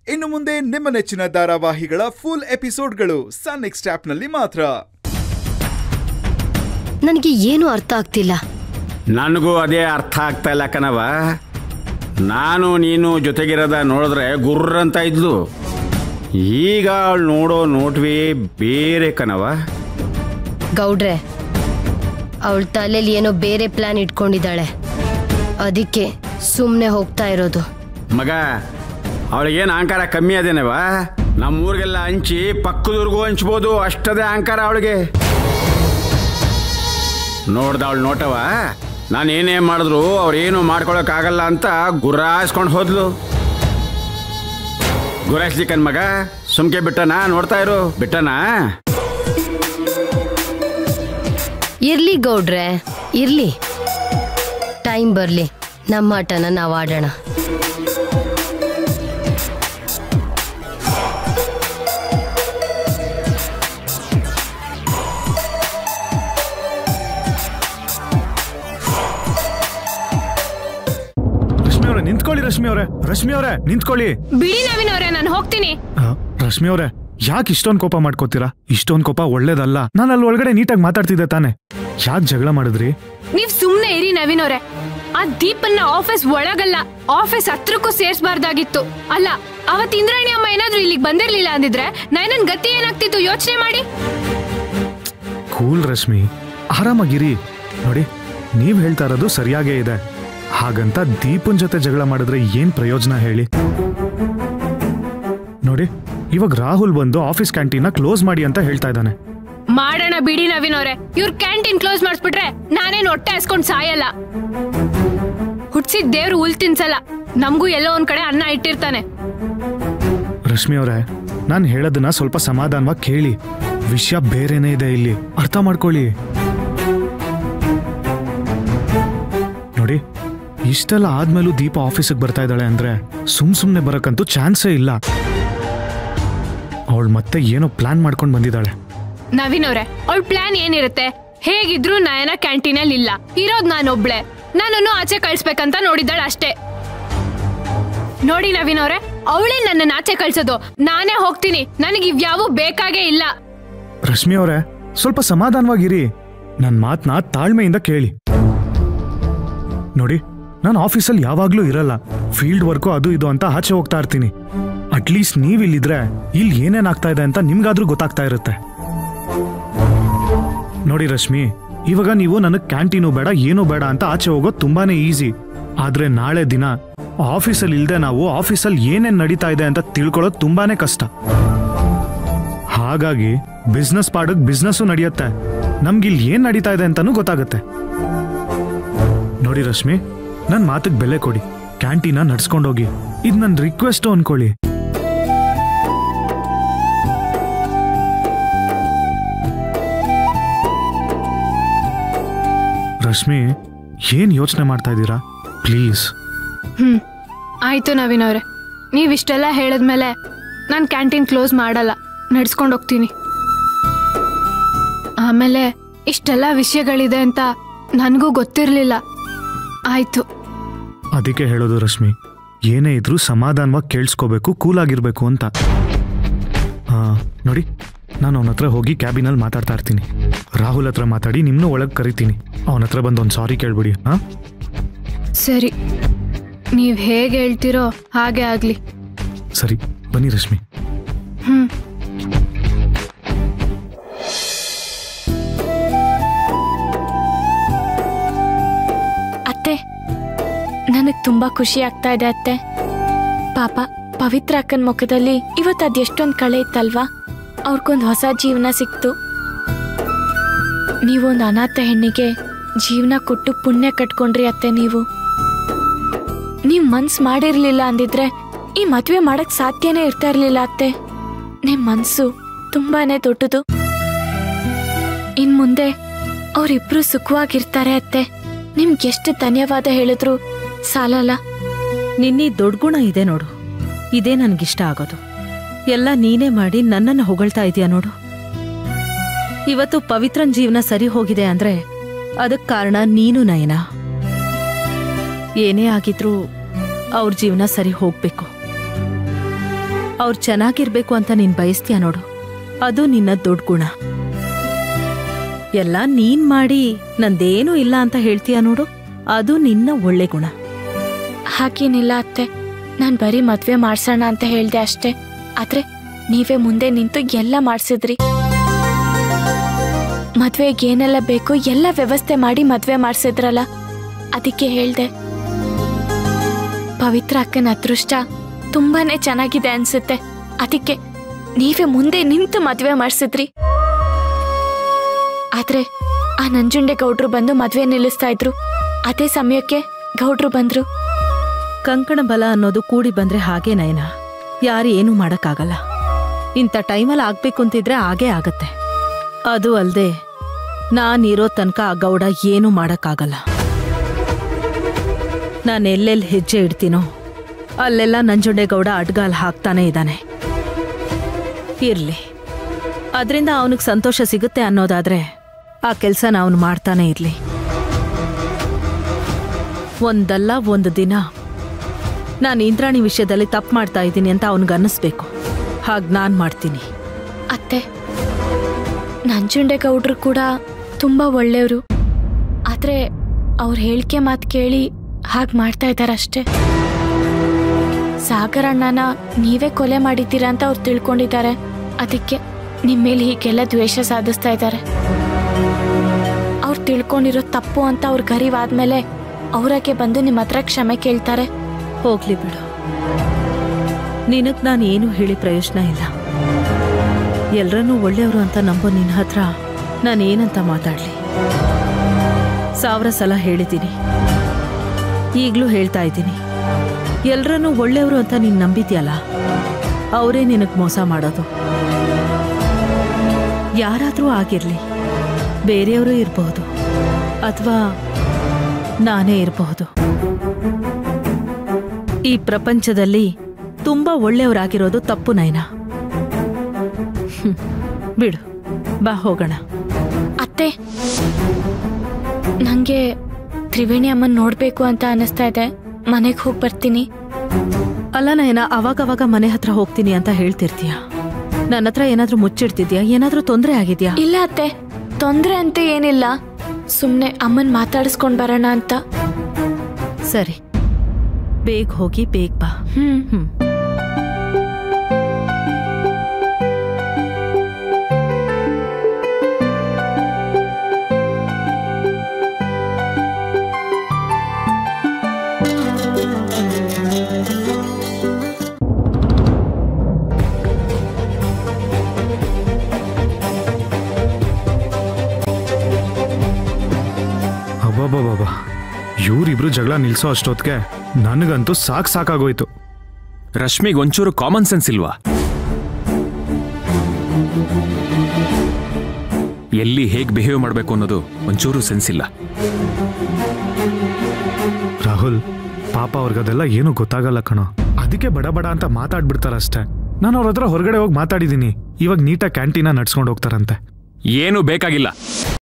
ಇನ್ನು ಮುಂದೆ ನಿಮ್ಮ ನೆಚ್ಚಿನ ಧಾರಾವಾಹಿಗಳ ಫುಲ್ ಎಪಿಸೋಡ್ಗಳು ಸನ್ ನೆಕ್ಸ್ಟ್ ಆಪ್ನಲ್ಲಿ ಮಾತ್ರ ನನಗೆ ಏನು ಅರ್ಥ ಆಗ್ತಿಲ್ಲ ನನಗೂ ಅದೇ ಅರ್ಥ ಆಗ್ತಾ ಇಲ್ಲ ಕಣವ ನಾನು ನೀನು ಜೊತೆಗಿರೋದ ನೋಡಿದ್ರೆ ಗುರ್ರಂತ ಇದ್ಲು ಈಗ ಅವಳು ನೋಡೋ ನೋಟ್ವೇ ಬೇರೆ ಕಣವ ಗೌಡ್ರೆ ಅವಳ ತಲೆಯಲ್ಲಿ ಏನೋ ಬೇರೆ ಪ್ಲಾನ್ ಇಟ್ಕೊಂಡಿದ್ದಾಳೆ ಅದಕ್ಕೆ ಸುಮ್ಮನೆ ಹೋಗ್ತಾ ಇರೋದು ಮಗ ಅವಳಿಗೇನು ಅಹಂಕಾರ ಕಮ್ಮಿ ಅದೇನವ ನಮ್ಮೂರಿಗೆಲ್ಲ ಹಂಚಿ ಪಕ್ಕದೂರ್ಗೂ ಹಂಚ್ಬೋದು ಅಷ್ಟದೇ ಅಹಂಕಾರ ಅವಳಿಗೆ ನೋಡ್ದ ಅವಳು ನೋಟವ ನಾನು ಏನೇ ಮಾಡಿದ್ರು ಅವ್ರೇನು ಮಾಡ್ಕೊಳಕ್ಕಾಗಲ್ಲ ಅಂತ ಗುರಾಯಿಸ್ಕೊಂಡು ಹೋದ್ಲು ಗುರಾಯಿಸ್ಲಿಕ್ಕನ್ ಮಗ ಸುಮ್ಕೆ ಬಿಟ್ಟನಾ ನೋಡ್ತಾ ಇರು ಬಿಟ್ಟನಾ ಇರ್ಲಿ ಗೌಡ್ರೆ ಇರ್ಲಿ ಟೈಮ್ ಬರ್ಲಿ ನಮ್ಮ ಆಟನ ನಾವು ಆಡೋಣ ರಶ್ಮಿ ಅವರೇ ನಿಂತ್ಕೊಳ್ಳಿ ರಶ್ಮಿ ಅವರೇ ರಶ್ಮಿ ಅವರೇ ನಿಂತ್ಕೊಳ್ಳಿ ಬಿಡಿ ನವೀನ್ ಅವ್ರೆ ನಾನು ಹೋಗ್ತೀನಿ ಆ, ರಶ್ಮಿ ಅವರೇ ಯಾಕೆ ಇಷ್ಟೊಂದು ಕೋಪ ಮಾಡ್ಕೋತೀರಾ ಇಷ್ಟೊಂದು ಕೋಪ ಒಳ್ಳೇದಲ್ಲ ನಾನು ಅಲ್ಲಿ ಒಳಗಡೆ ನೀಟಾಗಿ ಮಾತಾಡ್ತಿದ್ದೆ ತಾನೆ ಯಾಕೆ ಜಗಳ ಮಾಡಿದ್ರಿ ನೀವ್ ಸುಮ್ನೆ ಇರಿ ನವೀನ್ ಅವ್ರೆ ಆ ದೀಪನ್ನ ಆಫೀಸ್ ಒಳಗಲ್ಲ ಆಫೀಸ್ ಹತ್ರಕ್ಕೂ ಸೇರ್ಸ್ಬಾರ್ದಾಗಿತ್ತು ಅಲ್ಲ ಅವತ್ ಇಂದ್ರಾಣಿ ಅಮ್ಮ ಏನಾದ್ರೂ ಇಲ್ಲಿಗೆ ಬಂದಿರ್ಲಿಲ್ಲ ಅಂದಿದ್ರೆ ನೈನನ್ ಗತಿ ಏನಾಗ್ತಿತ್ತು ಯೋಚನೆ ಮಾಡಿ ಕೂಲ್ ರಶ್ಮಿ ಆರಾಮಾಗಿರಿ ನೋಡಿ ನೀವ್ ಹೇಳ್ತಾ ಇರೋದು ಸರಿಯಾಗೇ ಇದೆ ಹಾಗಂತ ದೀಪನ್ ಜೊತೆ ಜಗಳ ಮಾಡಿದ್ರೆ ಏನ್ ಪ್ರಯೋಜನ ಹೇಳಿ ನೋಡಿ ಇವಾಗ ರಾಹುಲ್ ಬಂದು ಆಫೀಸ್ ಕ್ಯಾಂಟೀನ್ ಕ್ಲೋಸ್ ಮಾಡಿ ಅಂತ ಹೇಳ್ತಾ ಇದ್ದಾನೆ ಮಾಡೋಣ ಬಿಡಿ ನವೀನ್ ಅವ್ರೆ ಇವ್ರ ಕ್ಯಾಂಟೀನ್ ಕ್ಲೋಸ್ ಮಾಡಿಸ್ಬಿಟ್ರೆ ನಾನೇನ್ ಹೊಟ್ಟೆ ಹಸ್ಕೊಂಡ್ ಸಾಯಲ್ಲ ಹುಟ್ಸಿದ್ ದೇವ್ರು ಹುಲ್ ತಿನ್ಸಲ್ಲ ನಮಗೂ ಎಲ್ಲೋ ಒಂದ್ ಕಡೆ ಅನ್ನ ಇಟ್ಟಿರ್ತಾನೆ ರಶ್ಮಿ ಅವರೇ ನಾನು ಹೇಳೋದನ್ನ ಸ್ವಲ್ಪ ಸಮಾಧಾನವಾಗಿ ಕೇಳಿ ವಿಷಯ ಬೇರೆನೇ ಇದೆ ಇಲ್ಲಿ ಅರ್ಥ ಮಾಡ್ಕೊಳ್ಳಿ ನೋಡಿ ಇಷ್ಟೆಲ್ಲ ಆದ್ಮೇಲೂ ದೀಪ ಆಫೀಸಿಗೆ ಬರ್ತಾ ಇದ್ದಾಳೆ ಅಂದ್ರೆ ಸುಮ್ ಸುಮ್ನೆ ಬರಕ್ಕಂತೂ ಚಾನ್ಸೇ ಇಲ್ಲ ಅವಳು ಮತ್ತೆ ಏನೋ ಪ್ಲಾನ್ ಮಾಡ್ಕೊಂಡು ಬಂದಿದ್ದಾಳೆ ನವೀನ್ ಅವ್ರೆ ಅವಳ ಪ್ಲಾನ್ ಏನಿರುತ್ತೆ ಹೇಗಿದ್ರು ನಯನ ಕ್ಯಾಂಟೀನಲ್ಲಿ ಇಲ್ಲ ಇರೋದ್ ನಾನೊಬ್ಳೆ ನನ್ನನ್ನು ಆಚೆ ಕಳ್ಸ್ಬೇಕಂತ ನೋಡಿದ್ದಾಳೆ ಅಷ್ಟೇ ನೋಡಿ ನವೀನ್ ಅವ್ರೆ ಅವಳೇ ನನ್ನ ಆಚೆ ಕಳ್ಸೋದು ನಾನೇ ಹೋಗ್ತೀನಿ ನನಗೆ ಇವ್ಯಾವು ಬೇಕಾಗೇ ಇಲ್ಲ ರಶ್ಮಿ ಅವರೇ ಸ್ವಲ್ಪ ಸಮಾಧಾನವಾಗಿರಿ ನನ್ನ ಮಾತನ್ನ ತಾಳ್ಮೆಯಿಂದ ಕೇಳಿ ನೋಡಿ ನಾನು ಆಫೀಸಲ್ಲಿ ಯಾವಾಗ್ಲೂ ಇರಲ್ಲ ಫೀಲ್ಡ್ ವರ್ಕು ಅದು ಇದು ಅಂತ ಆಚೆ ಹೋಗ್ತಾ ಇರ್ತೀನಿ ಅಟ್ಲೀಸ್ಟ್ ನೀವ್ ಇಲ್ಲಿದ್ರೆ ಇಲ್ಲಿ ಏನೇನ್ ಆಗ್ತಾ ಇದೆ ಅಂತ ನಿಮ್ಗಾದ್ರೂ ಗೊತ್ತಾಗ್ತಾ ಇರುತ್ತೆ ನೋಡಿ ರಶ್ಮಿ ಇವಾಗ ನೀವು ನನಗ್ ಕ್ಯಾಂಟೀನು ಬೇಡ ಏನೂ ಬೇಡ ಅಂತ ಆಚೆ ಹೋಗೋದು ತುಂಬಾನೇ ಈಸಿ ಆದ್ರೆ ನಾಳೆ ದಿನ ಆಫೀಸಲ್ಲಿ ಇಲ್ದೆ ನಾವು ಆಫೀಸಲ್ಲಿ ಏನೇನ್ ನಡೀತಾ ಇದೆ ಅಂತ ತಿಳ್ಕೊಳ್ಳೋದು ತುಂಬಾನೇ ಕಷ್ಟ ಹಾಗಾಗಿ ಬಿಸ್ನೆಸ್ ಪಾಡಕ್ ಬಿಸ್ನೆಸ್ಸು ನಡೆಯುತ್ತೆ ನಮ್ಗಿಲ್ಲಿ ಏನ್ ನಡೀತಾ ಇದೆ ಅಂತಾನೂ ಗೊತ್ತಾಗುತ್ತೆ ನೋಡಿ ರಶ್ಮಿ ನನ್ ಮಾತಿಗೆ ಬೆಲೆ ಕೊಡಿ ಕ್ಯಾಂಟೀನ ನಡ್ಸ್ಕೊಂಡೋಗಿ ಇದು ನನ್ನ ರಿಕ್ವೆಸ್ಟ್ ಅನ್ಕೊಳ್ಳಿ ರಶ್ಮಿ ಏನ್ ಯೋಚನೆ ಮಾಡ್ತಾ ಇದ್ದೀರಾ ಪ್ಲೀಸ್ ಹ್ಮ್ ಆಯ್ತು ನವೀನ್ ಅವ್ರೆ ನೀವಿಷ್ಟೆಲ್ಲ ಹೇಳಿದ್ಮೇಲೆ ನಾನು ಕ್ಯಾಂಟೀನ್ ಕ್ಲೋಸ್ ಮಾಡಲ್ಲ ನಡ್ಸ್ಕೊಂಡು ಹೋಗ್ತೀನಿ ಆಮೇಲೆ ಇಷ್ಟೆಲ್ಲ ವಿಷಯಗಳಿದೆ ಅಂತ ನನಗೂ ಗೊತ್ತಿರಲಿಲ್ಲ ಆಯ್ತು ಅದಕ್ಕೆ ಹೇಳೋದು ರಶ್ಮಿ ಏನೇ ಇದ್ರೂ ಸಮಾಧಾನವಾಗಿ ಕೇಳಿಸ್ಕೋಬೇಕು ಕೂಲ್ ಆಗಿರ್ಬೇಕು ಅಂತ ಹಾ ನೋಡಿ ನಾನು ಅವನ ಹತ್ರ ಹೋಗಿ ಕ್ಯಾಬಿನಲ್ಲಿ ಮಾತಾಡ್ತಾ ಇರ್ತೀನಿ ರಾಹುಲ್ ಹತ್ರ ಮಾತಾಡಿ ನಿಮ್ಮನ್ನೂ ಒಳಗೆ ಕರಿತೀನಿ ಅವನ ಹತ್ರ ಬಂದು ಒಂದು ಸಾರಿ ಕೇಳ್ಬಿಡಿ ಹಾ ಸರಿ ನೀವು ಹೇಗೆ ಹೇಳ್ತಿರೋ ಹಾಗೆ ಆಗಲಿ ಸರಿ ಬನ್ನಿ ರಶ್ಮಿ ಹ್ಞೂ ಅತ್ತೆ ನನಗ್ ತುಂಬಾ ಖುಷಿ ಆಗ್ತಾ ಇದೆ ಅತ್ತೆ ಪಾಪ ಪವಿತ್ರ ಅಕ್ಕನ ಮುಖದಲ್ಲಿ ಇವತ್ತು ಅದೆಷ್ಟೊಂದು ಕಳೆ ಇತ್ತಲ್ವಾ ಅವ್ರಿಗೊಂದು ಹೊಸ ಜೀವನ ಸಿಕ್ತು ನೀವೊಂದು ಅನಾಥ ಹೆಣ್ಣಿಗೆ ಜೀವನ ಕೊಟ್ಟು ಪುಣ್ಯ ಕಟ್ಕೊಂಡ್ರಿ ಅತ್ತೆ ನೀವು ನೀವ್ ಮನ್ಸ್ ಮಾಡಿರ್ಲಿಲ್ಲ ಅಂದಿದ್ರೆ ಈ ಮದ್ವೆ ಮಾಡಕ್ ಸಾಧ್ಯನೇ ಇರ್ತಾ ಇರ್ಲಿಲ್ಲ ಅತ್ತೆ ನಿಮ್ ಮನ್ಸು ತುಂಬಾನೇ ದೊಡ್ಡದು ಇನ್ ಮುಂದೆ ಅವರಿಬ್ರು ಸುಖವಾಗಿರ್ತಾರೆ ಅತ್ತೆ ನಿಮ್ಗೆ ಎಷ್ಟು ಧನ್ಯವಾದ ಹೇಳಿದ್ರು ಸಾಲಲ್ಲ ನಿನ್ನಿ ದೊಡ್ಡ ಗುಣ ಇದೆ ನೋಡು ಇದೇ ನನ್ಗಿಷ್ಟ ಆಗೋದು ಎಲ್ಲ ನೀನೇ ಮಾಡಿ ನನ್ನನ್ನು ಹೊಗಳ್ತಾ ಇದೀಯ ನೋಡು ಇವತ್ತು ಪವಿತ್ರನ್ ಜೀವನ ಸರಿ ಹೋಗಿದೆ ಅಂದ್ರೆ ಅದಕ್ ಕಾರಣ ನೀನು ನಯನ ಏನೇ ಆಗಿದ್ರೂ ಅವ್ರ ಜೀವನ ಸರಿ ಹೋಗ್ಬೇಕು ಅವ್ರು ಚೆನ್ನಾಗಿರ್ಬೇಕು ಅಂತ ನೀನ್ ಬಯಸ್ತೀಯ ನೋಡು ಅದು ನಿನ್ನ ದೊಡ್ಡ ಗುಣ ಎಲ್ಲ ನೀನ್ ಮಾಡಿ ನಂದೇನೂ ಇಲ್ಲ ಅಂತ ಹೇಳ್ತೀಯ ನೋಡು ಅದು ನಿನ್ನ ಒಳ್ಳೆ ಗುಣ ಹಾಗೇನಿಲ್ಲ ಅತ್ತೆ ನಾನ್ ಬರೀ ಮದ್ವೆ ಮಾಡ್ಸೋಣ ಅಂತ ಹೇಳ್ದೆ ಅಷ್ಟೇ ಆದ್ರೆ ನೀವೇ ಮುಂದೆ ನಿಂತು ಎಲ್ಲ ಮಾಡ್ಸಿದ್ರಿ ಮದ್ವೆಗೆ ಏನೆಲ್ಲ ಬೇಕು ಎಲ್ಲ ವ್ಯವಸ್ಥೆ ಮಾಡಿ ಮದ್ವೆ ಮಾಡ್ಸಿದ್ರಲ್ಲ ಅದಕ್ಕೆ ಹೇಳ್ದೆ ಪವಿತ್ರ ಅಕ್ಕನ ಅದೃಷ್ಟ ತುಂಬಾನೇ ಚೆನ್ನಾಗಿದೆ ಅನ್ಸುತ್ತೆ ಅದಕ್ಕೆ ನೀವೇ ಮುಂದೆ ನಿಂತು ಮದ್ವೆ ಮಾಡ್ಸಿದ್ರಿ ಆದ್ರೆ ಆ ನಂಜುಂಡೆ ಗೌಡ್ರು ಬಂದು ಮದ್ವೆ ನಿಲ್ಲಿಸ್ತಾ ಇದ್ರು ಅದೇ ಸಮಯಕ್ಕೆ ಗೌಡ್ರು ಬಂದ್ರು ಕಂಕಣ ಬಲ ಅನ್ನೋದು ಕೂಡಿ ಬಂದ್ರೆ ಹಾಗೆ ನಯನ ಯಾರು ಏನೂ ಮಾಡಕ್ಕಾಗಲ್ಲ ಇಂಥ ಟೈಮಲ್ಲಿ ಆಗ್ಬೇಕು ಅಂತಿದ್ರೆ ಹಾಗೇ ಆಗತ್ತೆ ಅದು ಅಲ್ದೆ ನಾನಿರೋ ತನಕ ಆ ಗೌಡ ಏನೂ ಮಾಡಕ್ಕಾಗಲ್ಲ ನಾನು ಎಲ್ಲೆಲ್ಲಿ ಹೆಜ್ಜೆ ಇಡ್ತೀನೋ ಅಲ್ಲೆಲ್ಲ ನಂಜುಂಡೇಗೌಡ ಅಡ್ಗಾಲ್ ಹಾಕ್ತಾನೆ ಇದ್ದಾನೆ ಇರ್ಲಿ ಅದರಿಂದ ಅವನಿಗೆ ಸಂತೋಷ ಸಿಗುತ್ತೆ ಅನ್ನೋದಾದ್ರೆ ಆ ಕೆಲಸನ ಅವನು ಮಾಡ್ತಾನೆ ಇರ್ಲಿ ಒಂದಲ್ಲ ಒಂದು ದಿನ ನಾನು ಇಂದ್ರಾಣಿ ವಿಷಯದಲ್ಲಿ ತಪ್ಪು ಮಾಡ್ತಾ ಇದ್ದೀನಿ ಅಂತ ಅವನಿಗೆ ಅನ್ನಿಸ್ಬೇಕು ಹಾಗೆ ನಾನು ಮಾಡ್ತೀನಿ ಅತ್ತೆ ನಂಜುಂಡೇಗೌಡ್ರು ಕೂಡ ತುಂಬಾ ಒಳ್ಳೆಯವರು ಆದ್ರೆ ಅವ್ರ ಹೇಳಿಕೆ ಮಾತು ಕೇಳಿ ಹಾಗೆ ಮಾಡ್ತಾ ಇದ್ದಾರಷ್ಟೇ ಸಾಗರ್ ಅಣ್ಣನ ನೀವೇ ಕೊಲೆ ಮಾಡಿದ್ದೀರಾ ಅಂತ ಅವ್ರು ತಿಳ್ಕೊಂಡಿದ್ದಾರೆ ಅದಕ್ಕೆ ನಿಮ್ಮ ಮೇಲೆ ಹೀಗೆಲ್ಲ ದ್ವೇಷ ಸಾಧಿಸ್ತಾ ಇದ್ದಾರೆ ಅವ್ರು ತಿಳ್ಕೊಂಡಿರೋ ತಪ್ಪು ಅಂತ ಅವ್ರ ಗರಿವಾದ್ಮೇಲೆ ಅವ್ರಾಗೆ ಬಂದು ನಿಮ್ಮ ಹತ್ರ ಕ್ಷಮೆ ಕೇಳ್ತಾರೆ ಹೋಗ್ಲಿ ಬಿಡು ನಿನಗ್ ನಾನು ಏನು ಹೇಳಿ ಪ್ರಯೋಜನ ಇಲ್ಲ ಎಲ್ರನ್ನೂ ಒಳ್ಳೆಯವರು ಅಂತ ನಂಬೋ ನಿನ್ನ ಹತ್ರ ನಾನೇನಂತ ಮಾತಾಡ್ಲಿ ಸಾವಿರ ಸಲ ಹೇಳಿದ್ದೀನಿ ಈಗಲೂ ಹೇಳ್ತಾ ಇದ್ದೀನಿ ಎಲ್ರನ್ನೂ ಒಳ್ಳೆಯವರು ಅಂತ ನೀನು ನಂಬಿದ್ಯಲ್ಲ ಅವರೇ ನಿನಗೆ ಮೋಸ ಮಾಡೋದು ಯಾರಾದರೂ ಆಗಿರಲಿ ಬೇರೆಯವರು ಇರಬಹುದು ಅಥವಾ ನಾನೇ ಇರಬಹುದು ಈ ಪ್ರಪಂಚದಲ್ಲಿ ತುಂಬಾ ಒಳ್ಳೆಯವರಾಗಿರೋದು ತಪ್ಪು ನಯನ ಹ್ಮ್, ಬಿಡು ಬಾ ಹೋಗೋಣ ಅತ್ತೆ ನಂಗೆ ತ್ರಿವೇಣಿ ಅಮ್ಮನ್ ನೋಡ್ಬೇಕು ಅಂತ ಅನಿಸ್ತಾ ಇದೆ ಮನೆಗೆ ಹೋಗಿ ಬರ್ತೀನಿ ಅಲ್ಲ ನಯನ ಅವಾಗವಾಗ ಮನೆ ಹತ್ರ ಹೋಗ್ತೀನಿ ಅಂತ ಹೇಳ್ತಿರ್ತೀಯ ನನ್ನ ಹತ್ರ ಏನಾದ್ರೂ ಮುಚ್ಚಿಡ್ತಿದ್ಯಾ ಏನಾದ್ರೂ ತೊಂದರೆ ಆಗಿದ್ಯಾ ಇಲ್ಲ ಅತ್ತೆ ತೊಂದ್ರೆ ಅಂತ ಏನಿಲ್ಲ ಸುಮ್ನೆ ಅಮ್ಮನ್ ಮಾತಾಡಿಸ್ಕೊಂಡ್ ಬರೋಣ ಅಂತ ಸರಿ ಬೇಗ ಹೋಗಿ ಬೇಗ ಬಾ ಹ್ಮ್ ಹ್ಮ್ ಅಬ್ಬಬ್ಬಬ್ಬಾ ಇವ್ರಿಬ್ರು ಜಗಳ ನಿಲ್ಸೋ ಅಷ್ಟೊತ್ತಿಗೆ ನನಗಂತೂ ಸಾಕ್ ಸಾಕಾಗೋಯ್ತು ರಶ್ಮಿಗೆ ಒಂಚೂರು ಕಾಮನ್ ಸೆನ್ಸ್ ಇಲ್ವಾ ಎಲ್ಲಿ ಹೇಗೆ ಬಿಹೇವ್ ಮಾಡಬೇಕು ಅನ್ನೋದು ಒಂಚೂರು ಸೆನ್ಸ್ ಇಲ್ಲ ರಾಹುಲ್ ಪಾಪ ಅವ್ರಿಗದೆಲ್ಲ ಏನೂ ಗೊತ್ತಾಗಲ್ಲ ಕಣೋ ಅದಕ್ಕೆ ಬಡ ಬಡ ಅಂತ ಮಾತಾಡ್ಬಿಡ್ತಾರಷ್ಟೇ ನಾನು ಅವ್ರ ಹತ್ರ ಹೊರಗಡೆ ಹೋಗಿ ಮಾತಾಡಿದ್ದೀನಿ ಇವಾಗ ನೀಟಾಗಿ ಕ್ಯಾಂಟೀನ ನಡ್ಸ್ಕೊಂಡು ಹೋಗ್ತಾರಂತೆ ಏನೂ ಬೇಕಾಗಿಲ್ಲ